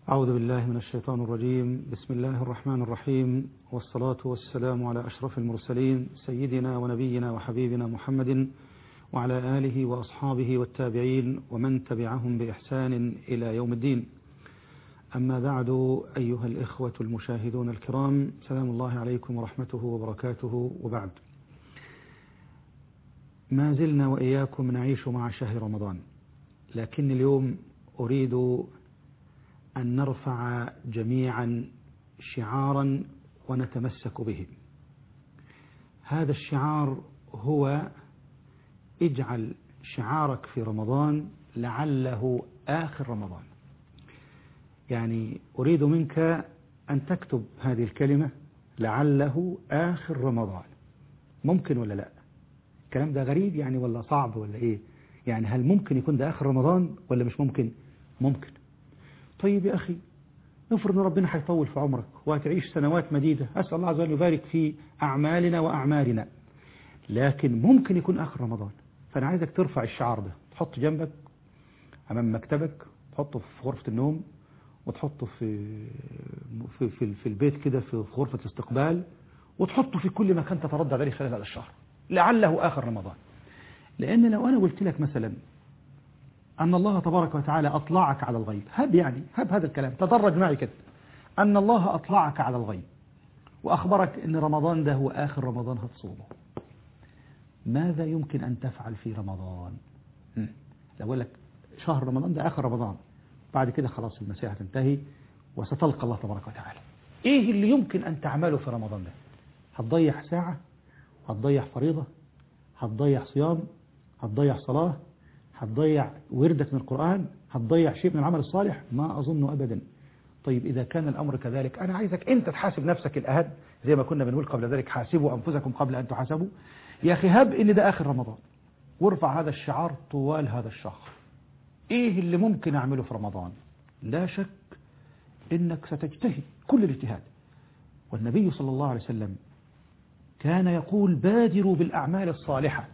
أعوذ بالله من الشيطان الرجيم بسم الله الرحمن الرحيم والصلاة والسلام على أشرف المرسلين سيدنا ونبينا وحبيبنا محمد وعلى آله وأصحابه والتابعين ومن تبعهم بإحسان إلى يوم الدين أما بعد أيها الإخوة المشاهدون الكرام سلام الله عليكم ورحمته وبركاته وبعد ما زلنا وإياكم نعيش مع شهر رمضان لكن اليوم أريد أن نرفع جميعا شعارا ونتمسك به هذا الشعار هو اجعل شعارك في رمضان لعله آخر رمضان يعني أريد منك أن تكتب هذه الكلمة لعله آخر رمضان ممكن ولا لا الكلام ده غريب يعني ولا صعب ولا إيه يعني هل ممكن يكون ده آخر رمضان ولا مش ممكن ممكن طيب يا أخي نفرض ان ربنا هيطول في عمرك وهتعيش سنوات مديدة أسأل الله عز وجل يبارك في أعمالنا وأعمالنا لكن ممكن يكون آخر رمضان فأنا عايزك ترفع الشعار ده تحط جنبك أمام مكتبك تحطه في غرفة النوم وتحطه في في في, في البيت كده في غرفة الاستقبال وتحطه في كل مكان تتردد عليه خلال هذا الشهر لعله آخر رمضان لأن لو أنا قلت لك مثلا أن الله تبارك وتعالى أطلعك على الغيب هب يعني هب هذا الكلام تدرج معي كده أن الله أطلعك على الغيب وأخبرك أن رمضان ده هو آخر رمضان هتصومه ماذا يمكن أن تفعل في رمضان لو أقول لك شهر رمضان ده آخر رمضان بعد كده خلاص المسيح هتنتهي وستلقى الله تبارك وتعالى إيه اللي يمكن أن تعمله في رمضان ده هتضيع ساعة هتضيع فريضة هتضيع صيام هتضيع صلاة هتضيع وردك من القرآن هتضيع شيء من العمل الصالح ما أظن أبدا طيب إذا كان الأمر كذلك أنا عايزك أنت تحاسب نفسك الأهد زي ما كنا بنقول قبل ذلك حاسبوا أنفسكم قبل أن تحاسبوا يا أخي هب إن ده آخر رمضان وارفع هذا الشعار طوال هذا الشهر إيه اللي ممكن أعمله في رمضان لا شك إنك ستجتهد كل الاجتهاد والنبي صلى الله عليه وسلم كان يقول بادروا بالأعمال الصالحة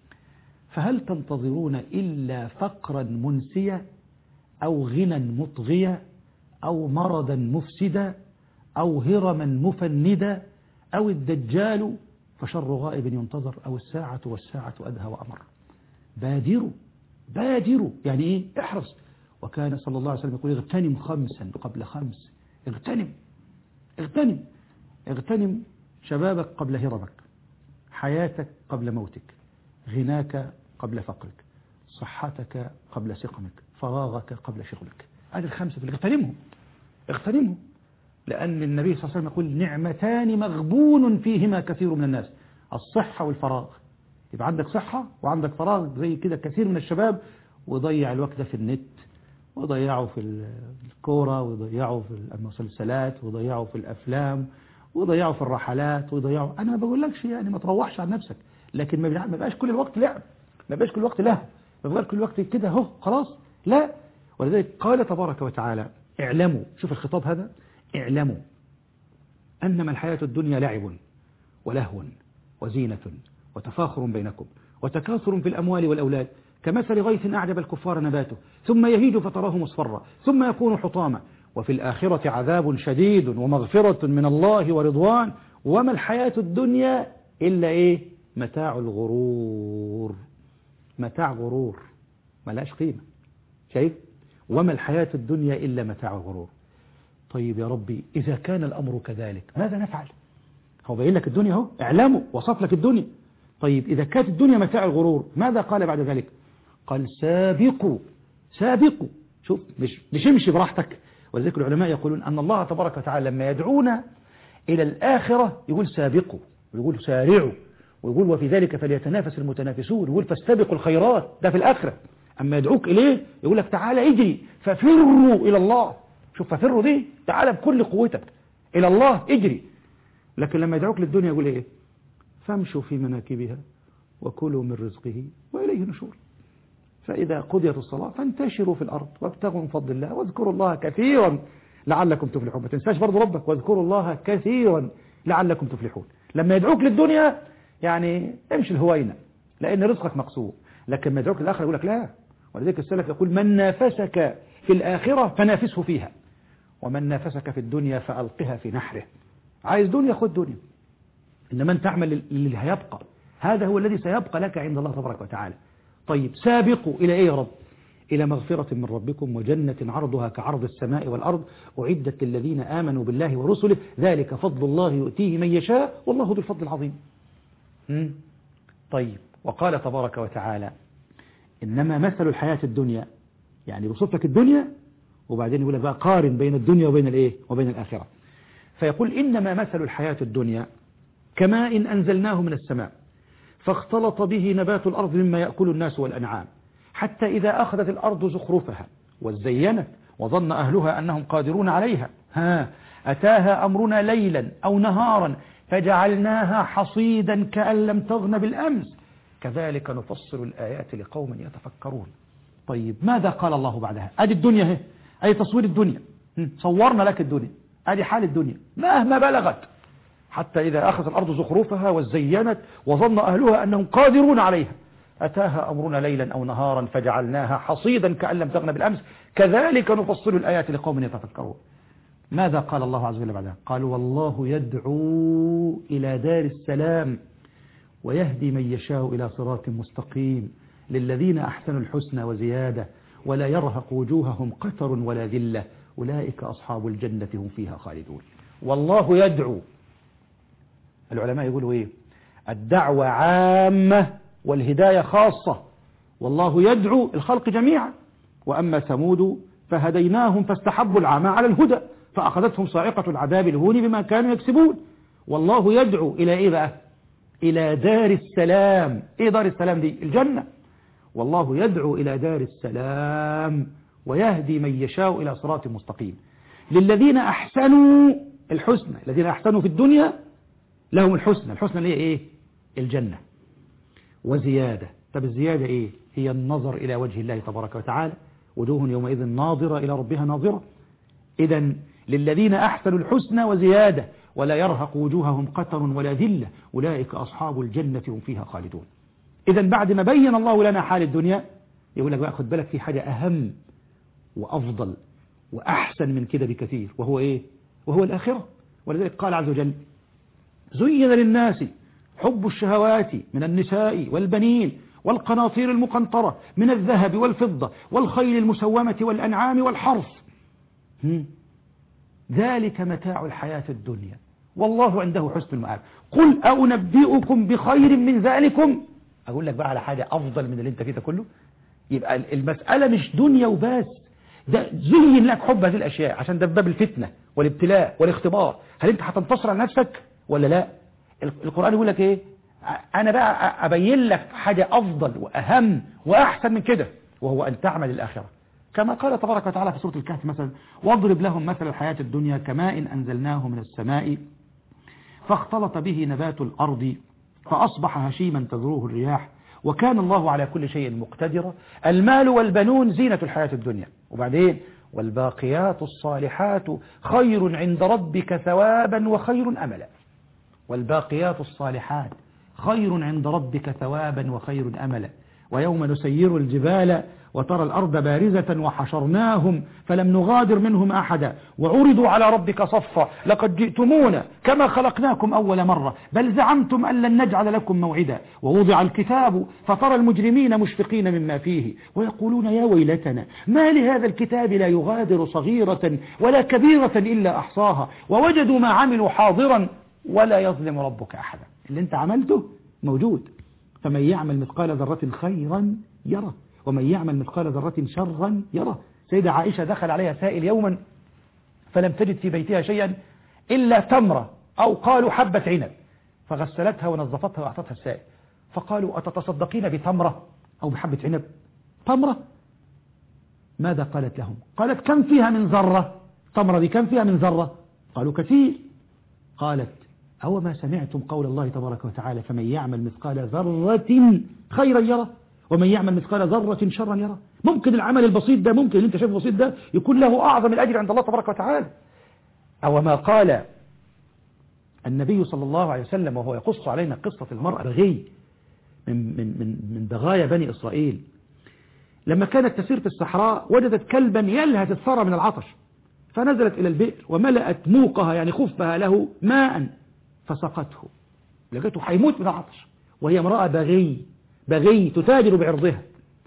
فهل تنتظرون إلا فقرا منسيا أو غنى مطغيا أو مرضا مفسدا أو هرما مفندا أو الدجال فشر غائب ينتظر أو الساعة والساعة أدهى وأمر بادروا بادروا يعني إيه احرص وكان صلى الله عليه وسلم يقول اغتنم خمسا قبل خمس اغتنم اغتنم اغتنم شبابك قبل هرمك حياتك قبل موتك غناك قبل فقرك صحتك قبل سقمك فراغك قبل شغلك هذه الخمسة اللي اغتنمهم اغتنمهم لأن النبي صلى الله عليه وسلم يقول نعمتان مغبون فيهما كثير من الناس الصحة والفراغ يبقى عندك صحة وعندك فراغ زي كده كثير من الشباب وضيع الوقت ده في النت وضيعه في الكورة وضيعه في المسلسلات وضيعه في الأفلام وضيعه في الرحلات وضيعه أنا ما بقولكش يعني ما تروحش عن نفسك لكن ما بقاش كل الوقت لعب ما بقاش كل الوقت لهو ما بقاش كل الوقت كده اهو خلاص لا ولذلك قال تبارك وتعالى اعلموا شوف الخطاب هذا اعلموا أنما الحياة الدنيا لعب ولهو وزينة وتفاخر بينكم وتكاثر في الأموال والأولاد كمثل غيث أعجب الكفار نباته ثم يهيج فتراه مصفرا ثم يكون حطاما وفي الآخرة عذاب شديد ومغفرة من الله ورضوان وما الحياة الدنيا إلا إيه متاع الغرور متاع غرور ملاش قيمة شايف وما الحياة الدنيا إلا متاع الغرور طيب يا ربي إذا كان الأمر كذلك ماذا نفعل هو باين لك الدنيا اهو اعلموا وصف لك الدنيا طيب إذا كانت الدنيا متاع الغرور ماذا قال بعد ذلك قال سابقوا سابقوا شوف مش مش امشي براحتك ولذلك العلماء يقولون أن الله تبارك وتعالى لما يدعونا إلى الآخرة يقول سابقوا ويقول سارعوا ويقول وفي ذلك فليتنافس المتنافسون يقول فاستبقوا الخيرات ده في الآخرة أما يدعوك إليه يقول لك تعالى اجري ففروا إلى الله شوف ففروا دي تعالى بكل قوتك إلى الله اجري لكن لما يدعوك للدنيا يقول إيه فامشوا في مناكبها وكلوا من رزقه وإليه نشور فإذا قضيت الصلاة فانتشروا في الأرض وابتغوا من فضل الله واذكروا الله كثيرا لعلكم تفلحون ما تنساش برضه ربك واذكروا الله كثيرا لعلكم تفلحون لما يدعوك للدنيا يعني امشي الهوينة لأن رزقك مقصور لكن ما يدعوك للآخرة يقول لك لا ولذلك السلف يقول من نافسك في الآخرة فنافسه فيها ومن نافسك في الدنيا فألقها في نحره عايز دنيا خد دنيا إنما أنت تعمل اللي هيبقى هذا هو الذي سيبقى لك عند الله تبارك وتعالى طيب سابقوا إلى إيه يا رب إلى مغفرة من ربكم وجنة عرضها كعرض السماء والأرض أعدت للذين آمنوا بالله ورسله ذلك فضل الله يؤتيه من يشاء والله ذو الفضل العظيم مم. طيب وقال تبارك وتعالى إنما مثل الحياة الدنيا يعني يوصف لك الدنيا وبعدين يقول لك بقى قارن بين الدنيا وبين الإيه وبين الآخرة فيقول إنما مثل الحياة الدنيا كماء إن أنزلناه من السماء فاختلط به نبات الأرض مما يأكل الناس والأنعام حتى إذا أخذت الأرض زخرفها وزينت وظن أهلها أنهم قادرون عليها ها أتاها أمرنا ليلا أو نهارا فجعلناها حصيدا كأن لم تغن بالأمس كذلك نفصل الآيات لقوم يتفكرون طيب ماذا قال الله بعدها أدي الدنيا هي أي تصوير الدنيا صورنا لك الدنيا أدي حال الدنيا مهما بلغت حتى إذا أخذت الأرض زخرفها وزينت وظن أهلها أنهم قادرون عليها أتاها أمرنا ليلا أو نهارا فجعلناها حصيدا كأن لم تغن بالأمس كذلك نفصل الآيات لقوم يتفكرون ماذا قال الله عز وجل بعدها قال والله يدعو إلى دار السلام ويهدي من يشاء إلى صراط مستقيم للذين أحسنوا الحسنى وزيادة ولا يرهق وجوههم قتر ولا ذلة أولئك أصحاب الجنة هم فيها خالدون والله يدعو العلماء يقولوا إيه الدعوة عامة والهداية خاصة والله يدعو الخلق جميعا وأما ثمود فهديناهم فاستحبوا العمى على الهدى فأخذتهم صاعقة العذاب الهون بما كانوا يكسبون والله يدعو إلى إيه بقى إلى دار السلام إيه دار السلام دي الجنة والله يدعو إلى دار السلام ويهدي من يشاء إلى صراط مستقيم للذين أحسنوا الحسنى الذين أحسنوا في الدنيا لهم الحسنى الحسنى اللي هي إيه الجنة وزيادة طب الزيادة إيه هي النظر إلى وجه الله تبارك وتعالى وجوه يومئذ ناظرة إلى ربها ناظرة إذا للذين أحسنوا الحسنى وزيادة ولا يرهق وجوههم قتر ولا ذلة أولئك أصحاب الجنة هم فيها خالدون إذا بعد ما بين الله لنا حال الدنيا يقول لك بقى خد بالك في حاجة أهم وأفضل وأحسن من كده بكثير وهو إيه وهو الآخرة ولذلك قال عز وجل زين للناس حب الشهوات من النساء والبنين والقناطير المقنطرة من الذهب والفضة والخيل المسومة والأنعام والحرث ذلك متاع الحياة الدنيا والله عنده حسن المآب قل أنبئكم بخير من ذلكم أقول لك بقى على حاجة أفضل من اللي انت فيه ده كله يبقى المسألة مش دنيا وبس ده زين لك حب هذه الأشياء عشان ده باب الفتنة والابتلاء والاختبار هل انت هتنتصر على نفسك ولا لا القرآن يقول لك ايه انا بقى ابين لك حاجة افضل واهم واحسن من كده وهو ان تعمل الاخرة كما قال تبارك وتعالى في سورة الكهف مثلا واضرب لهم مثل الحياة الدنيا كماء أنزلناه من السماء فاختلط به نبات الأرض فأصبح هشيما تذروه الرياح وكان الله على كل شيء مقتدرا المال والبنون زينة الحياة الدنيا وبعدين والباقيات الصالحات خير عند ربك ثوابا وخير أملا والباقيات الصالحات خير عند ربك ثوابا وخير أملا ويوم نسير الجبال وترى الأرض بارزة وحشرناهم فلم نغادر منهم أحدا وعرضوا على ربك صفا لقد جئتمونا كما خلقناكم أول مرة بل زعمتم أن لن نجعل لكم موعدا ووضع الكتاب فترى المجرمين مشفقين مما فيه ويقولون يا ويلتنا ما لهذا الكتاب لا يغادر صغيرة ولا كبيرة إلا أحصاها ووجدوا ما عملوا حاضرا ولا يظلم ربك أحدا اللي انت عملته موجود فمن يعمل مثقال ذرة خيرا يره ومن يعمل مثقال ذرة شرا يره سيدة عائشة دخل عليها سائل يوما فلم تجد في بيتها شيئا إلا تمرة أو قالوا حبة عنب فغسلتها ونظفتها وأعطتها السائل فقالوا أتتصدقين بتمرة أو بحبة عنب تمرة ماذا قالت لهم قالت كم فيها من ذرة تمرة دي كم فيها من ذرة قالوا كثير قالت أو ما سمعتم قول الله تبارك وتعالى فمن يعمل مثقال ذرة خيرا يره ومن يعمل مثقال ذرة شرا يره ممكن العمل البسيط ده ممكن اللي انت شايفه بسيط ده يكون له أعظم الأجر عند الله تبارك وتعالى أو ما قال النبي صلى الله عليه وسلم وهو يقص علينا قصة المرأة الغي من, من, من, من بغايا بني إسرائيل لما كانت تسير في الصحراء وجدت كلبا يلهث الثرى من العطش فنزلت إلى البئر وملأت موقها يعني خفها له ماء فسقته لقيته حيموت من العطش وهي امرأة بغي بغي تتاجر بعرضها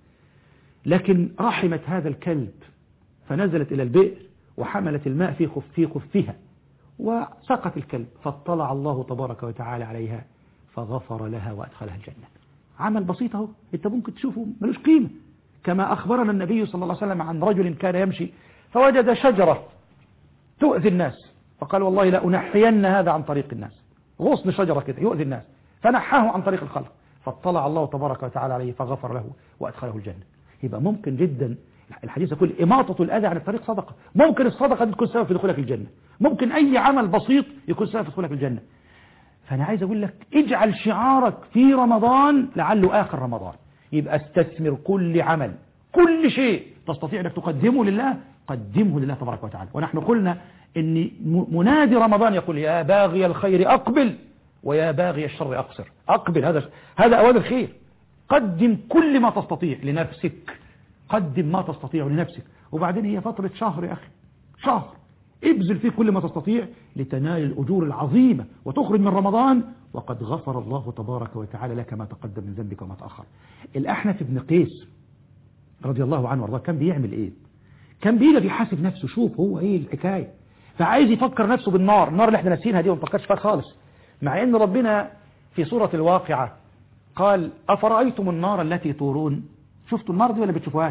لكن رحمت هذا الكلب فنزلت إلى البئر وحملت الماء في خف في خفها وسقت الكلب فاطلع الله تبارك وتعالى عليها فغفر لها وأدخلها الجنة عمل بسيط اهو انت ممكن تشوفه ملوش قيمة كما أخبرنا النبي صلى الله عليه وسلم عن رجل كان يمشي فوجد شجرة تؤذي الناس فقال والله لا أنحين هذا عن طريق الناس غصن شجرة كده يؤذي الناس فنحاه عن طريق الخلق فاطلع الله تبارك وتعالى عليه فغفر له وأدخله الجنة يبقى ممكن جدا الحديث يقول إماطة الأذى عن الطريق صدقة ممكن الصدقة دي تكون سبب في دخولك الجنة ممكن أي عمل بسيط يكون سبب في دخولك الجنة فأنا عايز أقول لك اجعل شعارك في رمضان لعله آخر رمضان يبقى استثمر كل عمل كل شيء تستطيع أنك تقدمه لله قدمه لله تبارك وتعالى ونحن قلنا أن منادي رمضان يقول يا باغي الخير أقبل ويا باغي الشر أقصر أقبل هذا هذا أوان الخير قدم كل ما تستطيع لنفسك قدم ما تستطيع لنفسك وبعدين هي فترة شهر يا أخي شهر ابذل فيه كل ما تستطيع لتنال الأجور العظيمة وتخرج من رمضان وقد غفر الله تبارك وتعالى لك ما تقدم من ذنبك وما تأخر الأحنف بن قيس رضي الله عنه وارضاه كان بيعمل ايه كان بيجي يحاسب نفسه شوف هو ايه الحكاية فعايز يفكر نفسه بالنار النار اللي احنا ناسينها دي وما نفكرش فيها خالص مع ان ربنا في سورة الواقعة قال أفرأيتم النار التي تورون شفتوا النار دي ولا بتشوفوهاش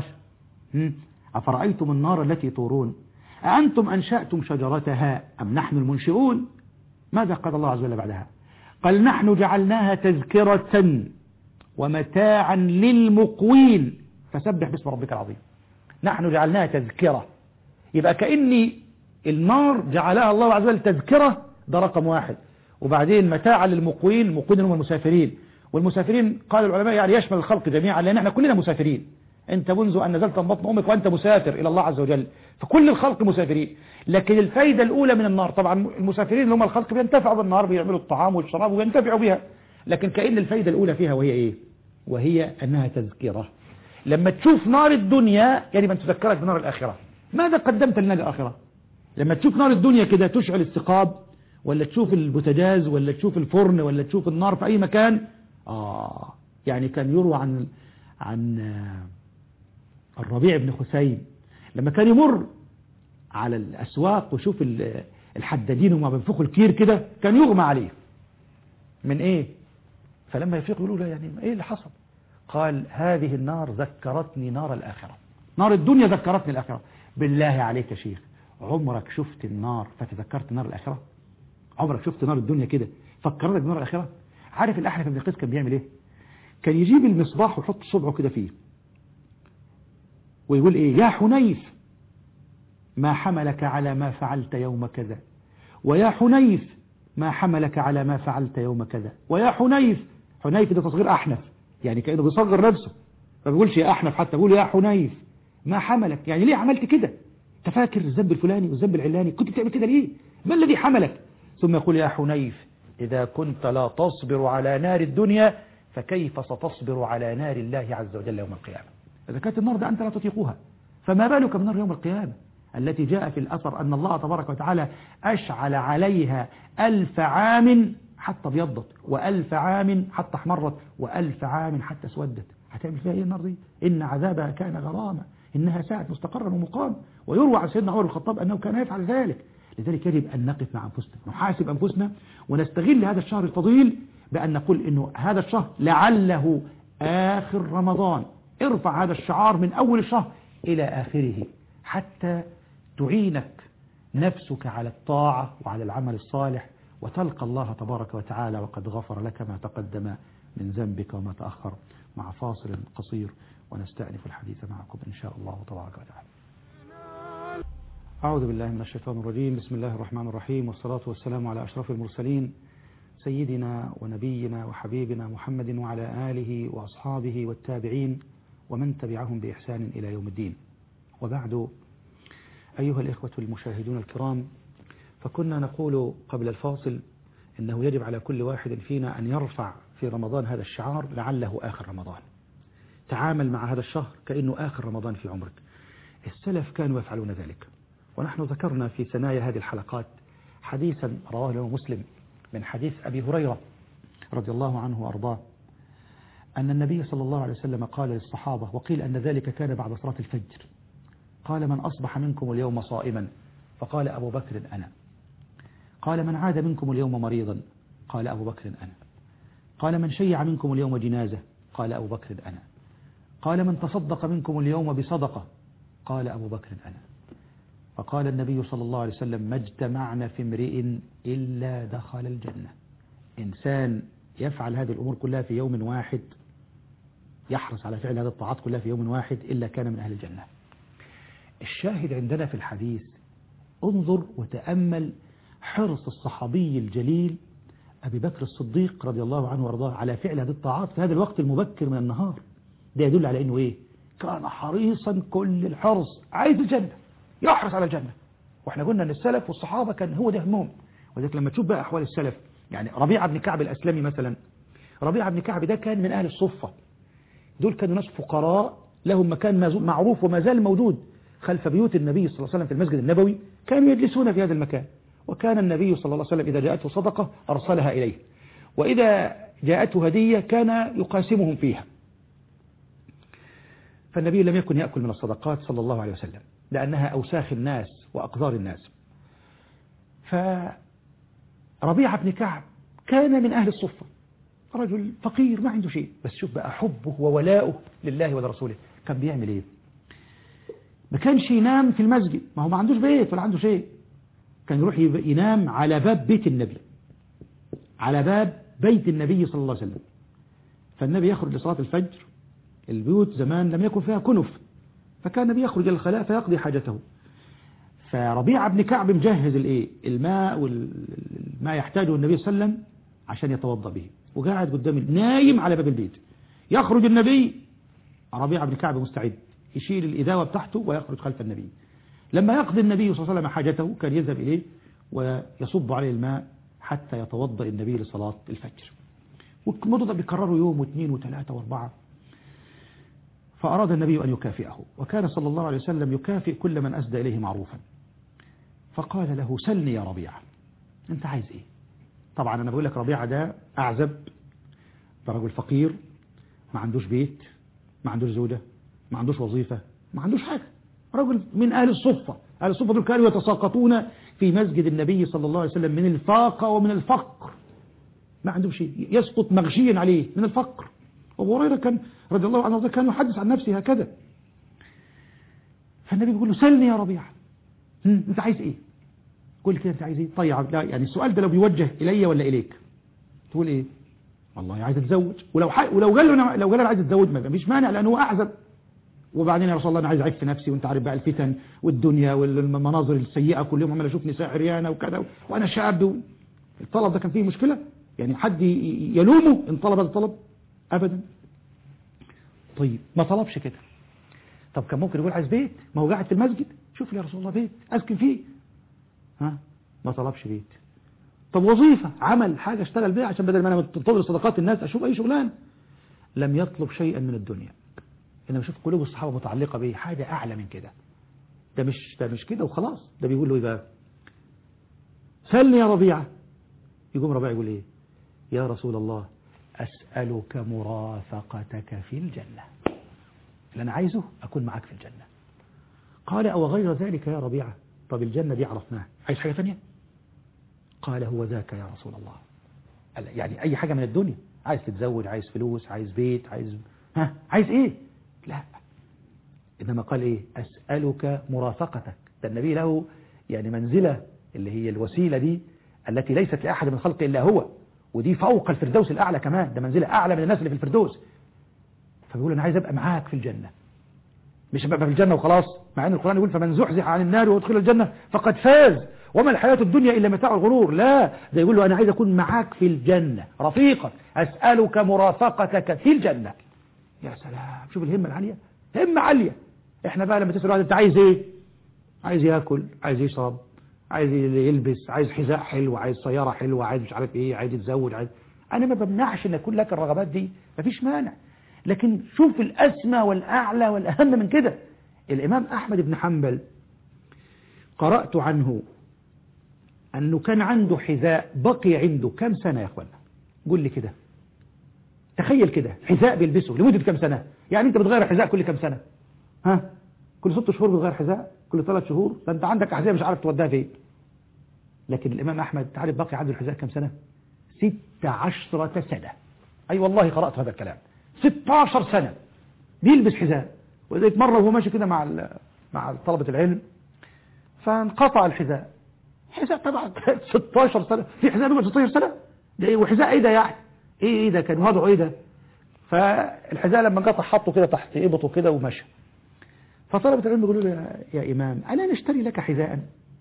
أفرأيتم النار التي تورون أأنتم أنشأتم شجرتها أم نحن المنشئون ماذا قال الله عز وجل بعدها قال نحن جعلناها تذكرة ومتاعا للمقوين فسبح باسم ربك العظيم نحن جعلناها تذكرة يبقى كأني النار جعلها الله عز وجل تذكرة ده رقم واحد وبعدين متاعا للمقوين المقوين هم المسافرين والمسافرين قال العلماء يعني يشمل الخلق جميعا لأن احنا كلنا مسافرين انت منذ أن نزلت من بطن أمك وأنت مسافر إلى الله عز وجل فكل الخلق مسافرين لكن الفايدة الأولى من النار طبعا المسافرين اللي هم الخلق بينتفعوا بالنار بيعملوا الطعام والشراب وينتفعوا بها لكن كأن الفايدة الأولى فيها وهي إيه وهي أنها تذكرة لما تشوف نار الدنيا يعني من تذكرك بنار الآخرة ماذا قدمت لنا الآخرة لما تشوف نار الدنيا كده تشعل الثقاب ولا تشوف البوتاجاز ولا تشوف الفرن ولا تشوف النار في أي مكان آه يعني كان يروى عن عن الربيع بن خسيم لما كان يمر على الأسواق وشوف الحدادين وما بينفخوا الكير كده كان يغمى عليه من ايه فلما يفيق يقولوا له يعني ايه اللي حصل قال هذه النار ذكرتني نار الآخرة نار الدنيا ذكرتني الآخرة بالله عليك يا شيخ عمرك شفت النار فتذكرت نار الآخرة عمرك شفت نار الدنيا كده فكرتك بنار الآخرة عارف الأحنف بن قيس كان بيعمل ايه كان يجيب المصباح ويحط صبعه كده فيه ويقول ايه يا حنيف ما حملك على ما فعلت يوم كذا ويا حنيف ما حملك على ما فعلت يوم كذا ويا حنيف حنيف ده تصغير أحنف يعني كأنه بيصغر نفسه ما بيقولش يا أحنف حتى بيقول يا حنيف ما حملك يعني ليه عملت كده تفاكر الذنب الفلاني والذنب العلاني كنت بتعمل كده ليه ما الذي حملك ثم يقول يا حنيف إذا كنت لا تصبر على نار الدنيا فكيف ستصبر على نار الله عز وجل يوم القيامة إذا كانت النار ده أنت لا تطيقها فما بالك بنار يوم القيامة التي جاء في الأثر أن الله تبارك وتعالى أشعل عليها ألف عام حتى ابيضت وألف عام حتى احمرت وألف عام حتى اسودت هتعمل فيها ايه النار دي إن عذابها كان غراما إنها ساعة مستقرا ومقام ويروى عن سيدنا عمر الخطاب أنه كان يفعل ذلك لذلك يجب أن نقف مع أنفسنا نحاسب أنفسنا ونستغل هذا الشهر الفضيل بأن نقول إنه هذا الشهر لعله آخر رمضان ارفع هذا الشعار من أول الشهر إلى آخره حتى تعينك نفسك على الطاعة وعلى العمل الصالح وتلقى الله تبارك وتعالى وقد غفر لك ما تقدم من ذنبك وما تأخر مع فاصل قصير ونستأنف الحديث معكم إن شاء الله تبارك وتعالى أعوذ بالله من الشيطان الرجيم بسم الله الرحمن الرحيم والصلاة والسلام على أشرف المرسلين سيدنا ونبينا وحبيبنا محمد وعلى آله وأصحابه والتابعين ومن تبعهم بإحسان إلى يوم الدين وبعد أيها الإخوة المشاهدون الكرام فكنا نقول قبل الفاصل إنه يجب على كل واحد فينا أن يرفع في رمضان هذا الشعار لعله آخر رمضان تعامل مع هذا الشهر كأنه آخر رمضان في عمرك السلف كانوا يفعلون ذلك ونحن ذكرنا في ثنايا هذه الحلقات حديثا رواه له مسلم من حديث أبي هريرة رضي الله عنه وأرضاه أن النبي صلى الله عليه وسلم قال للصحابة وقيل أن ذلك كان بعد صلاة الفجر قال من أصبح منكم اليوم صائما فقال أبو بكر أنا قال من عاد منكم اليوم مريضا قال أبو بكر أنا قال من شيع منكم اليوم جنازة قال أبو بكر أنا قال من تصدق منكم اليوم بصدقة قال أبو بكر أنا فقال النبي صلى الله عليه وسلم ما اجتمعنا في امرئ إلا دخل الجنة إنسان يفعل هذه الأمور كلها في يوم واحد يحرص على فعل هذه الطاعات كلها في يوم واحد إلا كان من أهل الجنة الشاهد عندنا في الحديث انظر وتأمل حرص الصحابي الجليل أبي بكر الصديق رضي الله عنه وارضاه على فعل هذه الطاعات في هذا الوقت المبكر من النهار ده يدل على أنه إيه كان حريصا كل الحرص عايز الجنة يحرص على الجنة واحنا قلنا أن السلف والصحابة كان هو ده همهم ولذلك لما تشوف بقى أحوال السلف يعني ربيعة بن كعب الأسلمي مثلا ربيعة بن كعب ده كان من أهل الصفة دول كانوا ناس فقراء لهم مكان معروف وما زال موجود خلف بيوت النبي صلى الله عليه وسلم في المسجد النبوي كانوا يجلسون في هذا المكان وكان النبي صلى الله عليه وسلم إذا جاءته صدقة أرسلها إليه وإذا جاءته هدية كان يقاسمهم فيها فالنبي لم يكن يأكل من الصدقات صلى الله عليه وسلم لأنها أوساخ الناس وأقدار الناس فربيعة بن كعب كان من أهل الصفة رجل فقير ما عنده شيء بس شوف بقى حبه وولاؤه لله ولرسوله كان بيعمل ايه ما كانش ينام في المسجد ما هو ما عندوش بيت ولا عنده شيء كان يروح ينام على باب بيت النبي على باب بيت النبي صلى الله عليه وسلم فالنبي يخرج لصلاة الفجر البيوت زمان لم يكن فيها كنف فكان النبي يخرج الخلاء فيقضي حاجته فربيعة بن كعب مجهز الايه الماء وما يحتاجه النبي صلى الله عليه وسلم عشان يتوضا به وقاعد قدام نايم على باب البيت يخرج النبي ربيعة بن كعب مستعد يشيل الإذاوة بتاعته ويخرج خلف النبي لما يقضي النبي صلى الله عليه وسلم حاجته كان يذهب إليه ويصب عليه الماء حتى يتوضأ النبي لصلاة الفجر والموضوع ده بيكرروا يوم واثنين وثلاثة واربعة فأراد النبي أن يكافئه وكان صلى الله عليه وسلم يكافئ كل من أسدى إليه معروفا فقال له سلني يا ربيعة أنت عايز إيه طبعا أنا بقول لك ربيعة ده أعزب ده رجل فقير ما عندوش بيت ما عندوش زوجة ما عندوش وظيفة ما عندوش حاجة رجل من أهل الصفة أهل الصفة دول كانوا يتساقطون في مسجد النبي صلى الله عليه وسلم من الفاقة ومن الفقر ما عندهم شيء يسقط مغشيا عليه من الفقر أبو هريرة كان رضي الله عنه كان يحدث عن نفسه هكذا فالنبي بيقول له سلني يا ربيعة انت عايز ايه قول كده انت عايز ايه طيب لا يعني السؤال ده لو بيوجه الي ولا اليك تقول ايه والله عايز اتزوج ولو حي... ولو قال له أنا... لو قال انا عايز اتزوج ما فيش مانع لانه هو اعزب وبعدين يا رسول الله انا عايز اعيش في نفسي وانت عارف بقى الفتن والدنيا والمناظر السيئه كل يوم عمال اشوف نساء عريانه وكذا وانا شاب و... الطلب ده كان فيه مشكله يعني حد يلومه ان طلب هذا الطلب ابدا طيب ما طلبش كده طب كان ممكن يقول عايز بيت ما هو قاعد في المسجد شوف لي يا رسول الله بيت اسكن فيه ها ما طلبش بيت طب وظيفة عمل حاجة اشتغل بيها عشان بدل ما انا منتظر صدقات الناس اشوف اي شغلان لم يطلب شيئا من الدنيا انما شوف قلوب الصحابة متعلقة به حاجة اعلى من كده ده مش ده مش كده وخلاص ده بيقول له ايه بقى سلني يا ربيعة يقوم ربيعة يقول ايه يا رسول الله أسألك مرافقتك في الجنة اللي أنا عايزه أكون معك في الجنة قال أو غير ذلك يا ربيعة طب الجنة دي عرفناها عايز حاجة ثانية قال هو ذاك يا رسول الله يعني أي حاجة من الدنيا عايز تتزوج عايز فلوس عايز بيت عايز ها عايز إيه لا إنما قال إيه أسألك مرافقتك ده النبي له يعني منزلة اللي هي الوسيلة دي التي ليست لأحد من خلقه إلا هو ودي فوق الفردوس الأعلى كمان ده منزلة أعلى من الناس اللي في الفردوس فبيقول أنا عايز أبقى معاك في الجنة مش أبقى في الجنة وخلاص مع أن القرآن يقول فمن زحزح عن النار وادخل الجنة فقد فاز وما الحياة الدنيا إلا متاع الغرور لا ده يقول له أنا عايز أكون معاك في الجنة رفيقا أسألك مرافقتك في الجنة يا سلام شوف الهمة العالية همة عالية احنا بقى لما تسأل واحد انت عايز ايه عايز ياكل عايز يشرب عايز يلبس عايز حذاء حلو عايز سيارة حلوة عايز مش عارف ايه عايز يتزوج عايز انا ما بمنعش ان يكون لك الرغبات دي مفيش مانع لكن شوف الاسمى والاعلى والاهم من كده الامام احمد بن حنبل قرأت عنه أنه كان عنده حذاء بقي عنده كم سنة يا أخوانا قول لي كده تخيل كده حذاء بيلبسه لمدة كم سنة يعني أنت بتغير حذاء كل كم سنة ها كل ست شهور بتغير حذاء كل ثلاث شهور ده أنت عندك أحذية مش عارف توديها فين لكن الإمام أحمد تعرف باقي عنده الحذاء كم سنة ست عشرة سنة أي أيوة والله قرأت هذا الكلام ست عشر سنة بيلبس حذاء وذلك مرة وهو ماشي كده مع مع طلبة العلم فانقطع الحذاء حذاء طبعا 16 سنة في حذاء بيبقى 16 سنة ده ايه وحذاء ايه ده يعني ايه ايه ده كان وضعه ايه ده فالحذاء لما انقطع حطه كده تحت ابطه كده ومشى فطلبة العلم يقولوا له يا, يا إمام ألا نشتري لك حذاء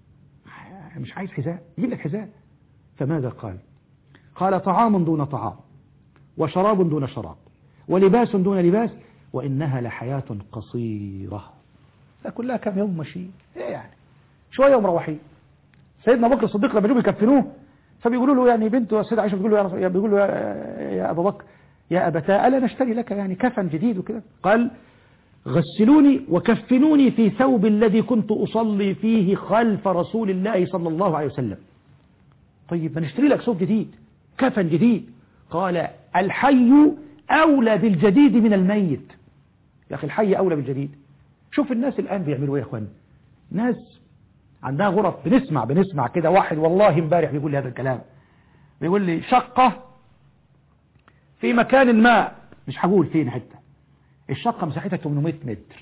مش عايز حذاء جيب لك حذاء فماذا قال قال طعام دون طعام وشراب دون شراب ولباس دون لباس وإنها لحياة قصيرة كلها كم يوم ماشي ايه يعني شوية ومروحين سيدنا بكر الصديق لما جوا يكفنوه فبيقولوا له يعني بنته السيدة عائشة بتقول له يا بيقول له يا, يا أبا بكر يا أبتاه ألا نشتري لك يعني كفن جديد وكده قال غسلوني وكفنوني في ثوب الذي كنت أصلي فيه خلف رسول الله صلى الله عليه وسلم طيب ما نشتري لك ثوب جديد كفن جديد قال الحي أولى بالجديد من الميت يا أخي الحي أولى بالجديد شوف الناس الآن بيعملوا إيه يا أخوان ناس عندها غرف بنسمع بنسمع كده واحد والله امبارح بيقول لي هذا الكلام بيقول لي شقة في مكان ما مش هقول فين حتة الشقة مساحتها 800 متر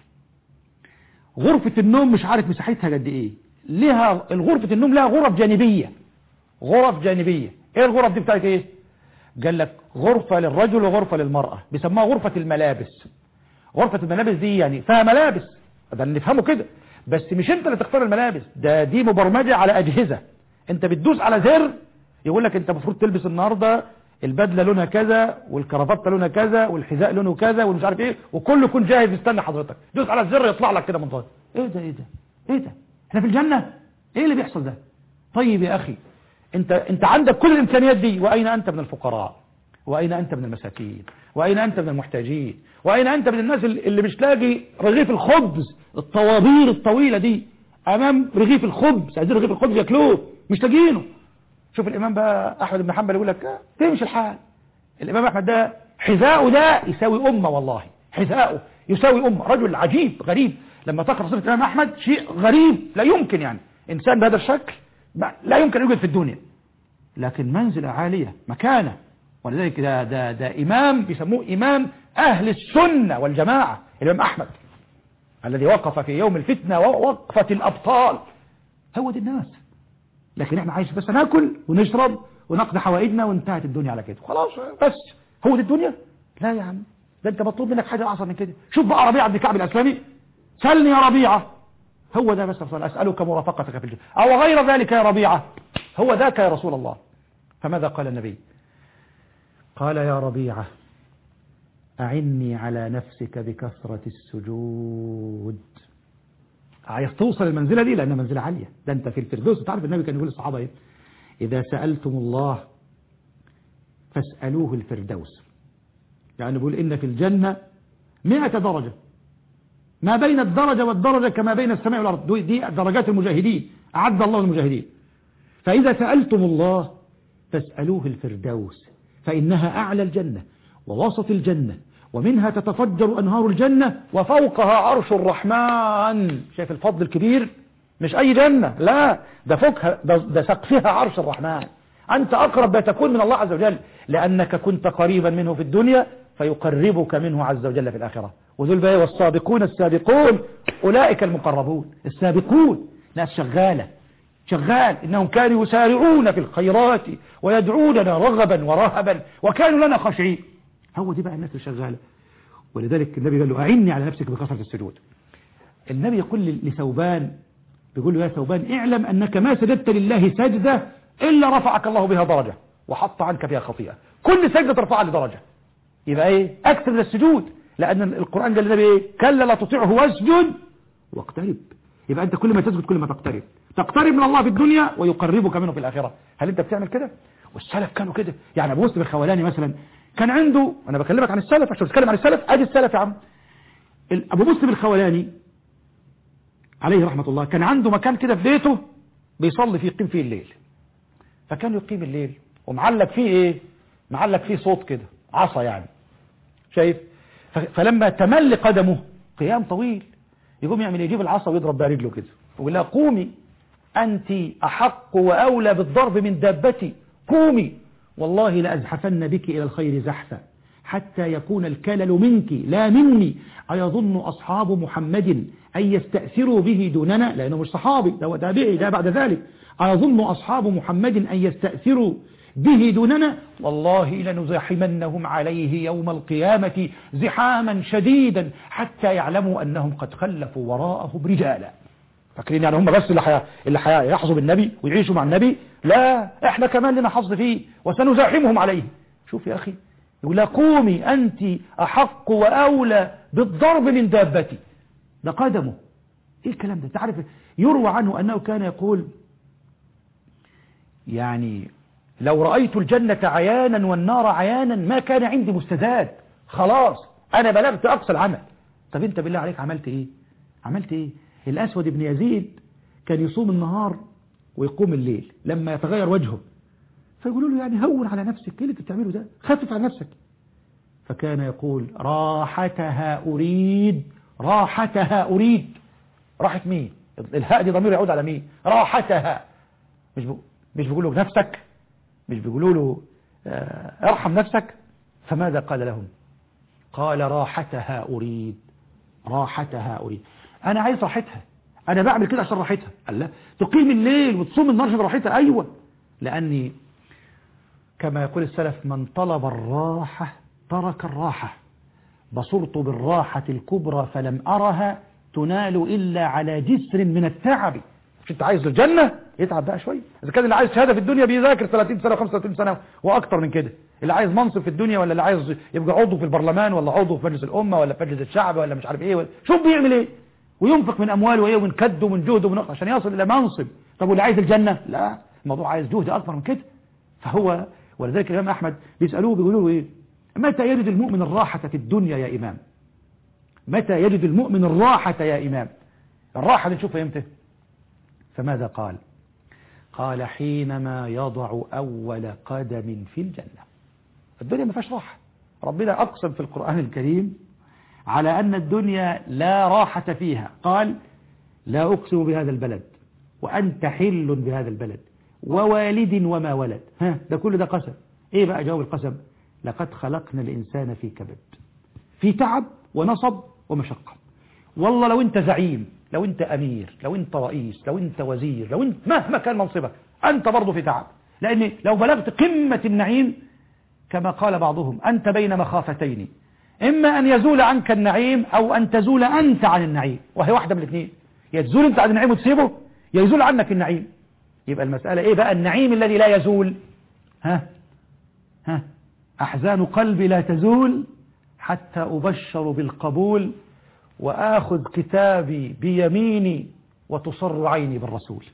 غرفة النوم مش عارف مساحتها قد ايه لها الغرفة النوم لها غرف جانبية غرف جانبية ايه الغرف دي بتاعت ايه قال لك غرفة للرجل وغرفة للمرأة بيسموها غرفة الملابس غرفة الملابس دي يعني فيها ملابس ده اللي نفهمه كده بس مش انت اللي تختار الملابس ده دي مبرمجة على أجهزة انت بتدوس على زر يقول لك انت المفروض تلبس النهاردة البدلة لونها كذا والكرافتة لونها كذا والحذاء لونه كذا والمش عارف ايه وكله يكون جاهز يستنى حضرتك دوس على الزر يطلع لك كده منطقة ايه ده ايه ده ايه ده احنا في الجنة ايه اللي بيحصل ده طيب يا اخي انت انت عندك كل الامكانيات دي واين انت من الفقراء واين انت من المساكين واين انت من المحتاجين واين انت من الناس اللي مش لاقي رغيف الخبز الطوابير الطويلة دي امام رغيف الخبز عايزين رغيف الخبز ياكلوه مش لاقيينه شوف الامام بقى احمد بن حنبل يقول لك تمشي الحال الامام احمد ده حذاؤه ده يساوي امه والله حذاؤه يساوي امه رجل عجيب غريب لما تقرا صفه الامام احمد شيء غريب لا يمكن يعني انسان بهذا الشكل لا يمكن ان يوجد في الدنيا لكن منزله عاليه مكانه ولذلك ده ده ده امام بيسموه امام اهل السنه والجماعه الامام احمد الذي وقف في يوم الفتنه ووقفه الابطال هو دي الناس لكن احنا عايش بس ناكل ونشرب ونقضي حوائجنا وانتهت الدنيا على كده خلاص بس هو دي الدنيا لا يا عم ده انت مطلوب منك حاجه اعظم من كده شوف بقى ربيعه بن كعب الاسلامي سلني يا ربيعه هو ده بس اسالك مرافقتك في الجنه او غير ذلك يا ربيعه هو ذاك يا رسول الله فماذا قال النبي قال يا ربيعه أعني على نفسك بكثرة السجود عايز توصل المنزلة دي لأنها منزلة عالية ده أنت في الفردوس تعرف النبي كان يقول للصحابة إيه إذا سألتم الله فاسألوه الفردوس يعني بيقول إن في الجنة مئة درجة ما بين الدرجة والدرجة كما بين السماء والأرض دي درجات المجاهدين أعد الله المجاهدين فإذا سألتم الله فاسألوه الفردوس فإنها أعلى الجنة ووسط الجنة ومنها تتفجر أنهار الجنة وفوقها عرش الرحمن شايف الفضل الكبير مش أي جنة لا ده فوقها ده, ده سقفها عرش الرحمن أنت أقرب ما تكون من الله عز وجل لأنك كنت قريبا منه في الدنيا فيقربك منه عز وجل في الآخرة وذل بقى والسابقون السابقون أولئك المقربون السابقون ناس شغالة شغال إنهم كانوا يسارعون في الخيرات ويدعوننا رغبا ورهبا وكانوا لنا خاشعين هو دي بقى الناس اللي شغاله ولذلك النبي قال له أعني على نفسك بكثرة السجود النبي يقول لثوبان بيقول له يا ثوبان اعلم أنك ما سجدت لله سجدة إلا رفعك الله بها درجة وحط عنك فيها خطيئة كل سجدة ترفعها لدرجة يبقى ايه اكثر من السجود لأن القرآن قال للنبي ايه كلا لا تطيعه واسجد واقترب يبقى أنت كل ما تسجد كل ما تقترب تقترب من الله في الدنيا ويقربك منه في الآخرة هل أنت بتعمل كده والسلف كانوا كده يعني أبو مسلم الخولاني مثلا كان عنده أنا بكلمك عن السلف عشان بتكلم عن السلف أدي السلف يا عم أبو مسلم الخولاني عليه رحمة الله كان عنده مكان كده في بيته بيصلي فيه يقيم فيه الليل فكان يقيم الليل ومعلق فيه ايه معلق فيه صوت كده عصا يعني شايف فلما تمل قدمه قيام طويل يقوم يعمل يجيب العصا ويضرب بها رجله كده ويقول لها قومي أنت أحق وأولى بالضرب من دابتي قومي والله لأزحفن بك إلى الخير زحفا حتى يكون الكلل منك لا مني أيظن أصحاب محمد أن يستأثروا به دوننا لأنه مش صحابي ده تابعي ده بعد ذلك أيظن أصحاب محمد أن يستأثروا به دوننا والله لنزاحمنهم عليه يوم القيامة زحاما شديدا حتى يعلموا أنهم قد خلفوا وراءهم رجالا فاكرين يعني هم بس اللي حي... اللي حيحظوا بالنبي ويعيشوا مع النبي لا احنا كمان لنا حظ فيه وسنزاحمهم عليه شوف يا أخي يقول لا قومي أنت أحق وأولى بالضرب من دابتي ده قدمه ايه الكلام ده تعرف يروى عنه أنه كان يقول يعني لو رأيت الجنة عيانا والنار عيانا ما كان عندي مستزاد خلاص أنا بلغت أقصى العمل طب أنت بالله عليك عملت إيه عملت إيه الأسود بن يزيد كان يصوم النهار ويقوم الليل لما يتغير وجهه فيقولوا له يعني هون على نفسك ايه اللي انت بتعمله ده خفف على نفسك فكان يقول راحتها أريد راحتها أريد راحة مين الهاء دي ضمير يعود على مين راحتها مش بقول مش بيقولوا نفسك مش بيقولوا له اه ارحم نفسك فماذا قال لهم قال راحتها أريد راحتها أريد أنا عايز راحتها أنا بعمل كده عشان راحتها قال لا تقيم الليل وتصوم النهار عشان راحتها أيوة لأني كما يقول السلف من طلب الراحة ترك الراحة بصرت بالراحة الكبرى فلم أرها تنال إلا على جسر من التعب مش انت عايز الجنة يتعب بقى شوية إذا كان اللي عايز شهادة في الدنيا بيذاكر 30 سنة 35 سنة وأكتر من كده اللي عايز منصب في الدنيا ولا اللي عايز يبقى عضو في البرلمان ولا عضو في مجلس الأمة ولا في مجلس الشعب ولا مش عارف إيه ولا شوف بيعمل إيه وينفق من أمواله وإيه ومن كده ومن جهده ومن عشان يصل إلى منصب طب واللي عايز الجنة لا الموضوع عايز جهد أكبر من كده فهو ولذلك الإمام أحمد بيسألوه بيقولوا له إيه متى يجد المؤمن الراحة في الدنيا يا إمام متى يجد المؤمن الراحة يا إمام الراحة اللي نشوفها إمتى فماذا قال قال حينما يضع أول قدم في الجنة الدنيا ما فيهاش راحة ربنا أقسم في القرآن الكريم على أن الدنيا لا راحة فيها قال لا أقسم بهذا البلد وأنت حل بهذا البلد ووالد وما ولد ها ده كل ده قسم ايه بقى جواب القسم لقد خلقنا الإنسان في كبد في تعب ونصب ومشقة والله لو انت زعيم لو انت أمير لو انت رئيس لو انت وزير لو انت مهما كان منصبك أنت برضه في تعب لأن لو بلغت قمة النعيم كما قال بعضهم أنت بين مخافتين إما أن يزول عنك النعيم أو أن تزول أنت عن النعيم وهي واحدة من الاثنين يا تزول أنت عن النعيم وتسيبه يا يزول عنك النعيم يبقى المسألة إيه بقى النعيم الذي لا يزول ها ها أحزان قلبي لا تزول حتى أبشر بالقبول وآخذ كتابي بيميني وتصر عيني بالرسول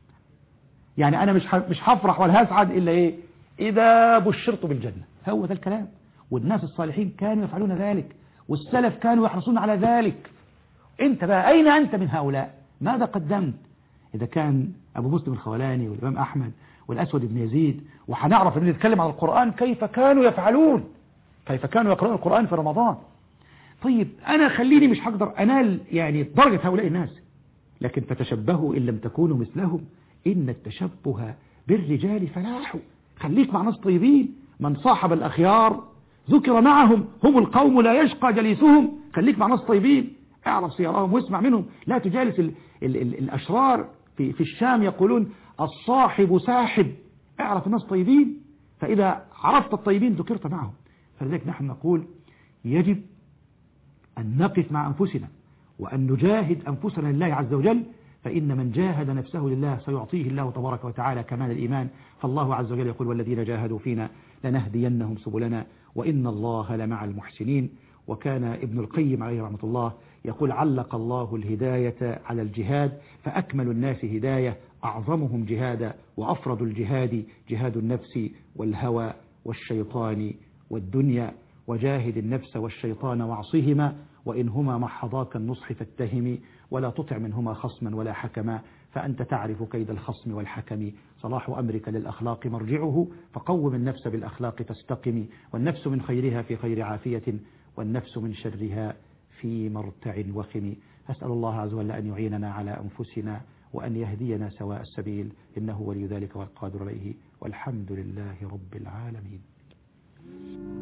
يعني أنا مش مش هفرح ولا هسعد إلا إيه إذا بشرت بالجنة هو ده الكلام والناس الصالحين كانوا يفعلون ذلك والسلف كانوا يحرصون على ذلك انت بقى أين أنت من هؤلاء ماذا قدمت إذا كان أبو مسلم الخولاني والإمام أحمد والأسود بن يزيد وهنعرف أن نتكلم عن القرآن كيف كانوا يفعلون كيف كانوا يقرؤون القرآن في رمضان طيب أنا خليني مش هقدر أنال يعني درجة هؤلاء الناس لكن فتشبهوا إن لم تكونوا مثلهم إن التشبه بالرجال فلاح خليك مع ناس طيبين من صاحب الأخيار ذكر معهم هم القوم لا يشقى جليسهم خليك مع ناس طيبين اعرف سيراهم واسمع منهم لا تجالس ال ال ال الأشرار في, في الشام يقولون الصاحب ساحب اعرف الناس طيبين فإذا عرفت الطيبين ذكرت معهم فلذلك نحن نقول يجب أن نقف مع أنفسنا وأن نجاهد أنفسنا لله عز وجل فإن من جاهد نفسه لله سيعطيه الله تبارك وتعالى كمال الإيمان فالله عز وجل يقول والذين جاهدوا فينا لنهدينهم سبلنا وإن الله لمع المحسنين وكان ابن القيم عليه رحمة الله يقول علق الله الهداية على الجهاد فأكمل الناس هداية أعظمهم جهادا وأفرد الجهاد جهاد النفس والهوى والشيطان والدنيا وجاهد النفس والشيطان واعصهما وإن هما محضاك النصح فاتهم ولا تطع منهما خصما ولا حكما فأنت تعرف كيد الخصم والحكم صلاح أمرك للأخلاق مرجعه فقوم النفس بالأخلاق فاستقم والنفس من خيرها في خير عافية والنفس من شرها في مرتع وخم أسأل الله عز وجل أن يعيننا على أنفسنا وأن يهدينا سواء السبيل إنه ولي ذلك والقادر عليه والحمد لله رب العالمين